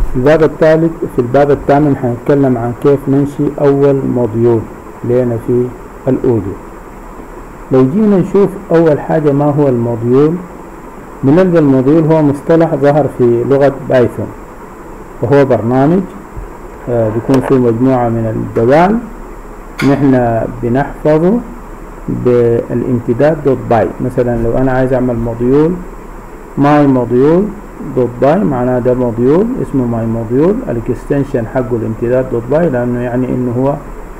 في الباب الثالث في الباب الثامن حنتكلم عن كيف ننشي أول موديول لنا في الأودو لو جينا نشوف أول حاجة ما هو الموديول بنلقى الموديول هو مصطلح ظهر في لغة بايثون وهو برنامج آه، بيكون فيه مجموعة من الدوال نحن بنحفظه بالامتداد دوت باي مثلا لو أنا عايز أعمل موديول ماي موديول دوت باي معناه ده موديول اسمه ماي موديول الاكستنشن حقه الامتداد دوت باي لأنه يعني إنه هو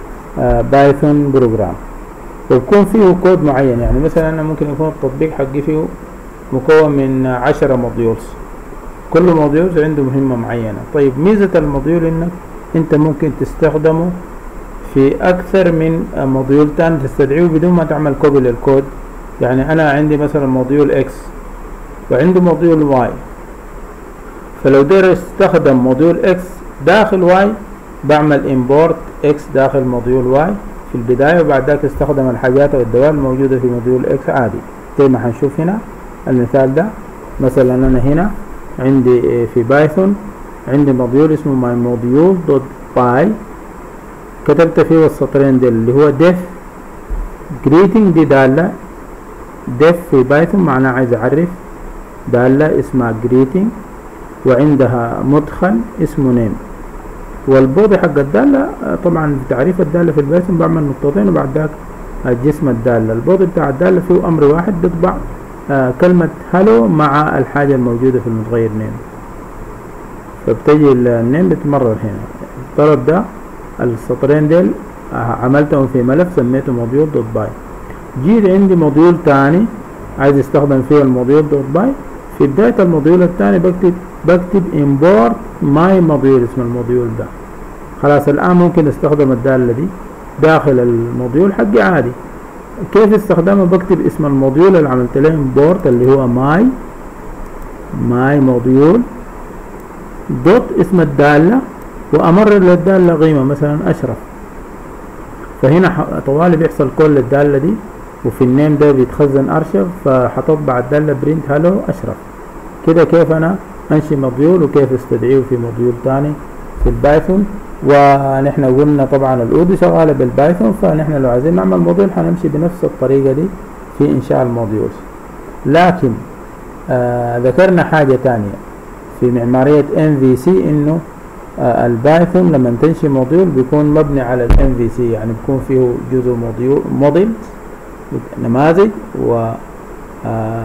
بايثون بروجرام ويكون فيه كود معين يعني مثلا أنا ممكن يكون التطبيق حقي فيه مكون من عشرة موديولز كل موديول عنده مهمة معينة طيب ميزة الموديول انك انت ممكن تستخدمه في اكثر من موديول تاني تستدعيه بدون ما تعمل كوبي للكود يعني انا عندي مثلا موديول اكس وعندي موديول واي فلو دير استخدم موديول اكس داخل واي بعمل امبورت اكس داخل موديول واي في البداية وبعد ذلك استخدم الحاجات والدوال الموجودة في موديول اكس عادي زي ما هنشوف هنا المثال ده مثلا انا هنا عندي في بايثون عندي موديول اسمه ماي موديول دوت باي كتبت فيه السطرين دول اللي هو ديف جريتنج دي دالة ديف في بايثون معناه عايز اعرف دالة اسمها جريتنج وعندها مدخل اسمه نيم والبودي حق الدالة طبعا تعريف الدالة في البايثون بعمل نقطتين وبعد ذاك جسم الدالة البودي بتاع الدالة فيه أمر واحد بيطبع آه كلمة هلو مع الحاجة الموجودة في المتغير نيم فبتجي النيم بتمرر هنا الطلب ده السطرين ديل آه عملتهم في ملف سميته موديول دوت باي جيت عندي موديول تاني عايز استخدم فيه الموديول دوت باي في بداية الموديول التاني بكتب بكتب import my موديول اسم الموديول ده خلاص الآن ممكن استخدم الدالة دي داخل الموديول حقي عادي كيف استخدامه بكتب اسم الموديول اللي عملت له امبورت اللي هو ماي ماي موديول دوت اسم الدالة وامرر للدالة قيمة مثلا اشرف فهنا طوالي بيحصل كل الدالة دي وفي النيم ده بيتخزن ارشف فحطبع الدالة برنت هلو اشرف كده كيف انا انشي موديول وكيف استدعيه في موديول تاني في البايثون ونحن قلنا طبعا الاودو شغاله بالبايثون فنحن لو عايزين نعمل موديول حنمشي بنفس الطريقه دي في انشاء الموديولز لكن آه ذكرنا حاجه تانية في معماريه ام في سي انه آه البايثون لما تنشي موديول بيكون مبني على الام في سي يعني بيكون فيه جزء موديول موديل نماذج و آه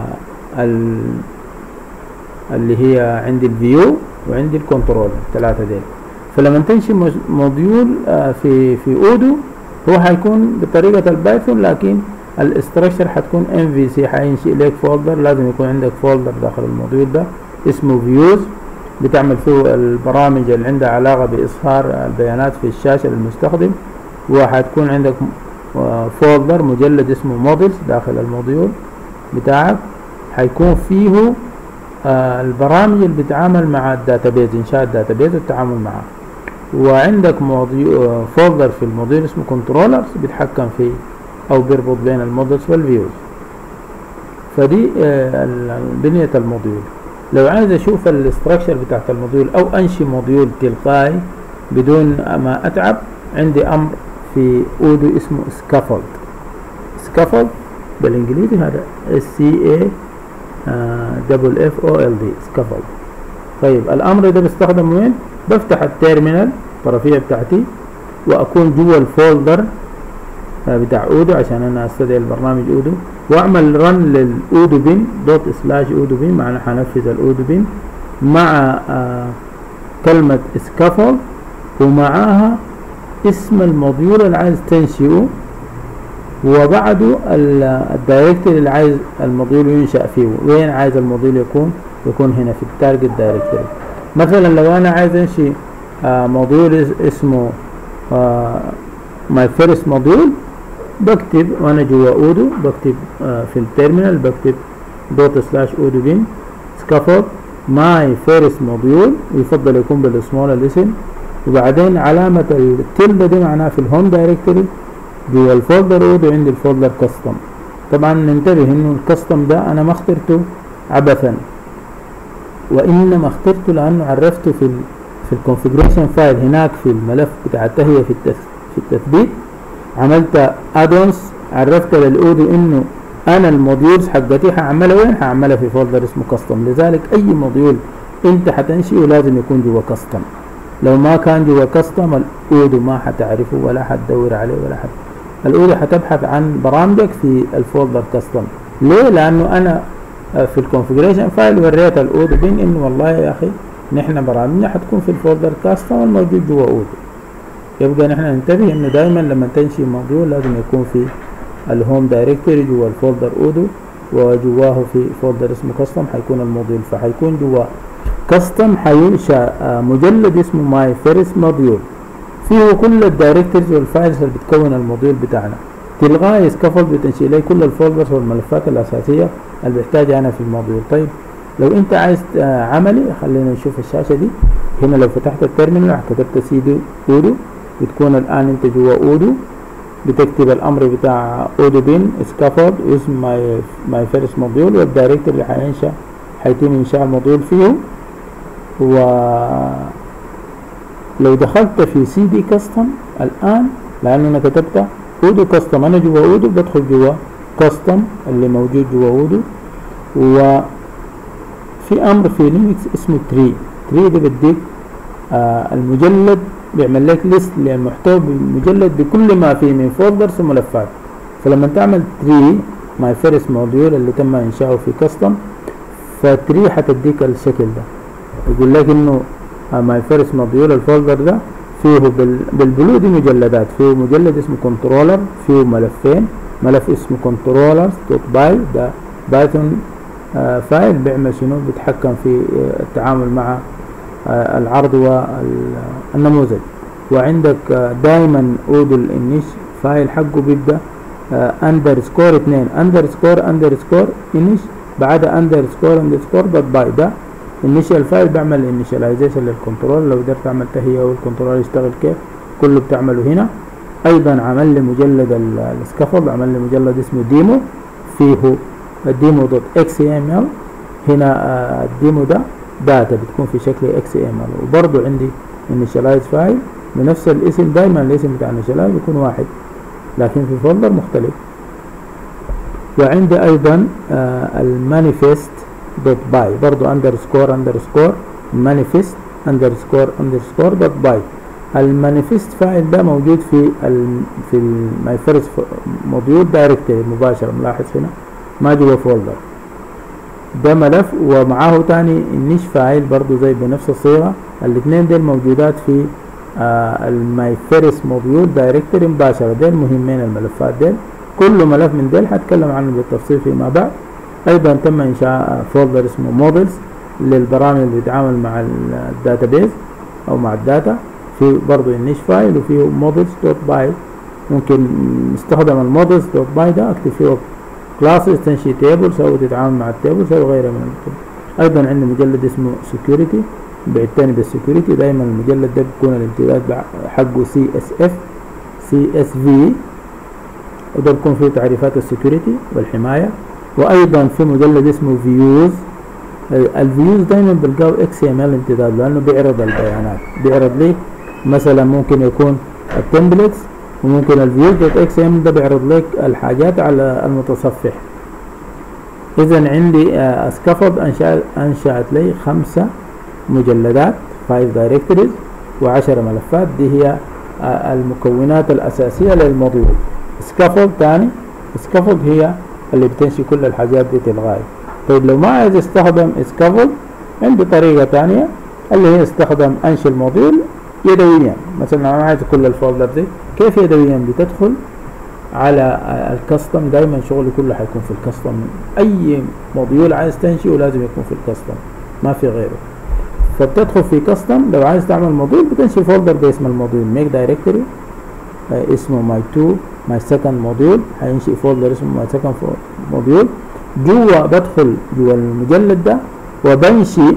اللي هي عندي الفيو وعندي الكنترول الثلاثه ديل فلما تنشي موديول في في اودو هو حيكون بطريقة البايثون لكن الاستراكشر حتكون ام في سي حينشئ لك فولدر لازم يكون عندك فولدر داخل الموديول ده اسمه فيوز بتعمل فيه البرامج اللي عندها علاقة بإظهار البيانات في الشاشة للمستخدم وحتكون عندك فولدر مجلد اسمه موديلز داخل الموديول بتاعك حيكون فيه البرامج اللي بتتعامل مع الداتابيز انشاء الداتابيز والتعامل معه وعندك فولدر في الموديل اسمه كنترولرز بيتحكم في او بيربط بين المودلز والفيوز فدي بنية الموديول لو عايز اشوف الاستراكشر بتاعت الموديول او انشي موديول تلقائي بدون ما اتعب عندي امر في اودو اسمه سكافولد سكافولد بالانجليزي هذا اس سي اي دبل اف او ال دي سكافولد طيب الامر ده بستخدم وين بفتح التيرمينال الطرفية بتاعتي واكون جوا الفولدر بتاع اودو عشان انا استدعي البرنامج اودو واعمل رن للاودو بين دوت سلاش اودو بين معناه حنفذ الاودو بين مع آه كلمة سكافولد ومعاها اسم الموديول اللي عايز تنشئه وبعده الدايركتوري اللي عايز الموديول ينشأ فيه وين عايز الموديول يكون يكون هنا في التارجت دايركتوري مثلا لو انا عايز انشئ آه موديول اسمه ماي فيرست موديول بكتب وانا جوا اودو بكتب آه في التيرمينال بكتب دوت سلاش اودو بين سكافولد ماي فيرست موديول ويفضل يكون بالسمول الاسم وبعدين علامة التلدة دي معناها في الهوم دايركتوري جوا الفولدر اودو عندي الفولدر كاستم طبعا ننتبه انه الكاستم ده انا ما اخترته عبثا وانما اخترته لانه عرفته في في الكونفجريشن فايل هناك في الملف بتاع التهيئة في في التثبيت عملت ادونس عرفت للاودو انه انا الموديولز حقتي هعملها وين هعملها في فولدر اسمه كاستم لذلك اي موديول انت حتنشئه لازم يكون جوا كاستم لو ما كان جوا كاستم الاودو ما حتعرفه ولا حتدور عليه ولا حت الاودو حتبحث عن برامجك في الفولدر كاستم ليه لانه انا في الكونفجريشن فايل وريت الاودو بين انه والله يا اخي نحن برامجنا حتكون في الفولدر كاستم الموجود جوا اودو يبقى نحن ننتبه انه دائما لما تنشئ موديول لازم يكون في الهوم دايركتوري جوا الفولدر اودو وجواه في فولدر اسمه كاستم حيكون الموديول فحيكون جوا كاستم حينشا مجلد اسمه ماي فيرست موديول فيه كل الدايركتوريز والفايلز اللي بتكون الموديول بتاعنا تلغائي سكافولد بتنشئ لي كل الفولدرز والملفات الاساسيه اللي بحتاجها انا في الموديول طيب لو انت عايز عملي خلينا نشوف الشاشه دي هنا لو فتحت التيرمينال كتبت سيدو اودو بتكون الان انت جوا اودو بتكتب الامر بتاع اودو بين سكافولد واسم ماي ماي فيرست موديول والدايركتور اللي حينشا حيتم انشاء الموديول فيه و لو دخلت في سي دي كاستم الان لانه انا كتبت اودو كاستم انا جوا اودو بدخل جوا كاستم اللي موجود جوا اودو وفي امر في لينكس اسمه تري تري ده بديك آه المجلد بيعمل لك ليست للمحتوى بالمجلد بكل ما فيه من فولدرز وملفات فلما تعمل تري ماي فيرست موديول اللي تم انشاؤه في كاستم فتري حتديك الشكل ده يقول لك انه ماي فيرست موديول الفولدر ده فيه بالبلو دي مجلدات فيه مجلد اسمه كنترولر فيه ملفين ملف اسمه كنترولر دوت باي ده بايثون آه فايل بيعمل شنو بيتحكم في آه التعامل مع آه العرض والنموذج وعندك دائما اودو الانيش فايل حقه بيبدا اندرسكور اثنين اندرسكور اندرسكور انيش بعد اندرسكور اندرسكور دوت باي ده الانيشال فايل بعمل انيشاليزيشن للكنترول لو قدرت اعمل تهيئه والكنترول يشتغل كيف كله بتعمله هنا ايضا عمل لي مجلد السكافولد عمل لي مجلد اسمه ديمو فيه الديمو دوت اكس ام ال هنا الديمو ده داتا بتكون في شكل اكس ام ال وبرضه عندي انيشالايز فايل بنفس الاسم دايما الاسم بتاع انيشالايز بيكون واحد لكن في فولدر مختلف وعندي ايضا المانيفست دوت باي برضو اندرسكور اندرسكور مانيفست اندرسكور اندرسكور دوت باي المانيفست فايل ده موجود في ال في ماي فيرست موديول دايركتوري مباشر ملاحظ هنا ما جوا فولدر ده ملف ومعاه تاني النيش فايل برضو زي بنفس الصيغة الاثنين دول موجودات في آه الماي فيرست موديول دايركتوري مباشرة دول مهمين الملفات دول كل ملف من دول حتكلم عنه بالتفصيل فيما بعد ايضا تم انشاء فولدر اسمه مودلز للبرامج اللي بتتعامل مع الداتابيز او مع الداتا في برضه النيش فايل وفيه مودلز دوت باي ممكن نستخدم المودلز دوت باي ده اكتب فيه كلاسز تنشئ تيبلز او تتعامل مع التيبلز او غيره من الكتب ايضا عندي مجلد اسمه سكيورتي بعتني بالسكيورتي دايما المجلد ده بيكون الامتداد حقه سي اس اف سي اس في وده بيكون فيه تعريفات السكيورتي والحمايه وايضا في مجلد اسمه فيوز الفيوز دايما بلقاه اكس ام ال امتداد لانه بيعرض البيانات بيعرض لي مثلا ممكن يكون التمبلتس وممكن الفيوز دوت اكس ام ده بيعرض لك الحاجات على المتصفح اذا عندي سكافولد انشأت انشأت لي خمسة مجلدات 5 دايركتوريز وعشرة ملفات دي هي المكونات الاساسية للموضوع سكافولد ثاني سكافولد هي اللي بتنشي كل الحاجات دي تلغاي طيب لو ما عايز استخدم سكافولد عندي طريقة تانية اللي هي استخدم انشي الموديول يدويا مثلا انا عايز كل الفولدر دي كيف يدويا بتدخل على الكاستم دايما شغلي كله حيكون في الكاستم اي موديول عايز تنشئه لازم يكون في الكاستم ما في غيره فبتدخل في كاستم لو عايز تعمل موديول بتنشئ فولدر باسم الموديول ميك دايركتوري اسمه ماي 2 ماي سكند موديول هينشئ فولدر اسمه ماي سكند موديول جوا بدخل جوا المجلد ده وبنشئ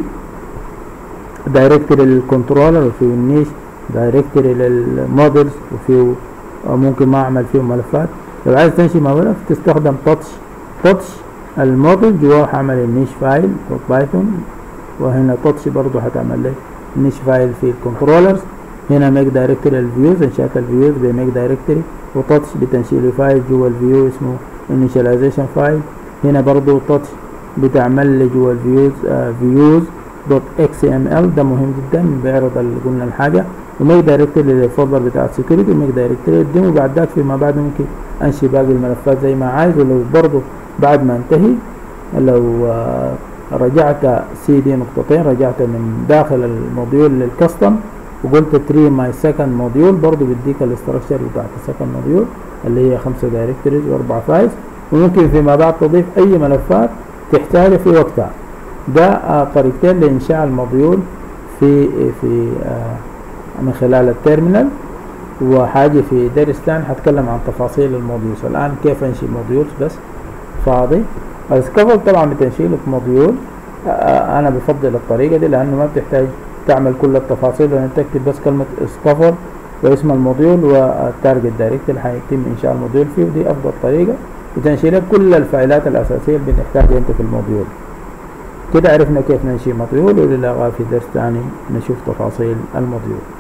دايركتوري للكنترولر وفي النيش دايركتوري للمودلز وفي ممكن ما اعمل فيه ملفات لو عايز تنشئ ملف تستخدم تاتش تاتش الموديل جواه هعمل النيش فايل دوت بايثون وهنا تاتش برضه هتعمل لك نش فايل في الكنترولرز هنا ميك دايركتوري الفيوز انشاء الفيوز بميك دايركتوري وتاتش بتنشيل فايل جوا الفيو اسمه initialization فايل هنا برضو تاتش بتعمل لي جوا الفيوز فيوز دوت اكس ام ال ده مهم جدا بيعرض اللي قلنا الحاجه وميك دايركتوري للفولدر بتاع السكيورتي وميك دايركتوري الديمو بعد ذاك فيما بعد ممكن انشي باقي الملفات زي ما عايز ولو برضو بعد ما انتهي لو آه رجعت سي دي نقطتين رجعت من داخل الموديول للكستم وقلت تري ماي سكند موديول برضه بيديك الاستراكشر بتاعت السكند موديول اللي هي خمسة دايركتوريز واربع فايلز وممكن فيما بعد تضيف اي ملفات تحتاجها في وقتها ده آه طريقتين لانشاء الموديول في في آه من خلال التيرمينال وحاجة في درس ثاني هتكلم عن تفاصيل الموديولز الآن كيف أنشئ موديولز بس فاضي السكافل طبعا بتنشيل موديول انا بفضل الطريقه دي لانه ما بتحتاج تعمل كل التفاصيل لان تكتب بس كلمه سكافل واسم الموديول والتارجت دايركت اللي هيتم انشاء الموديول فيه ودي افضل طريقه وتنشيل كل الفايلات الاساسيه اللي بنحتاجها انت في الموديول كده عرفنا كيف ننشئ موديول وللغايه في درس ثاني نشوف تفاصيل الموديول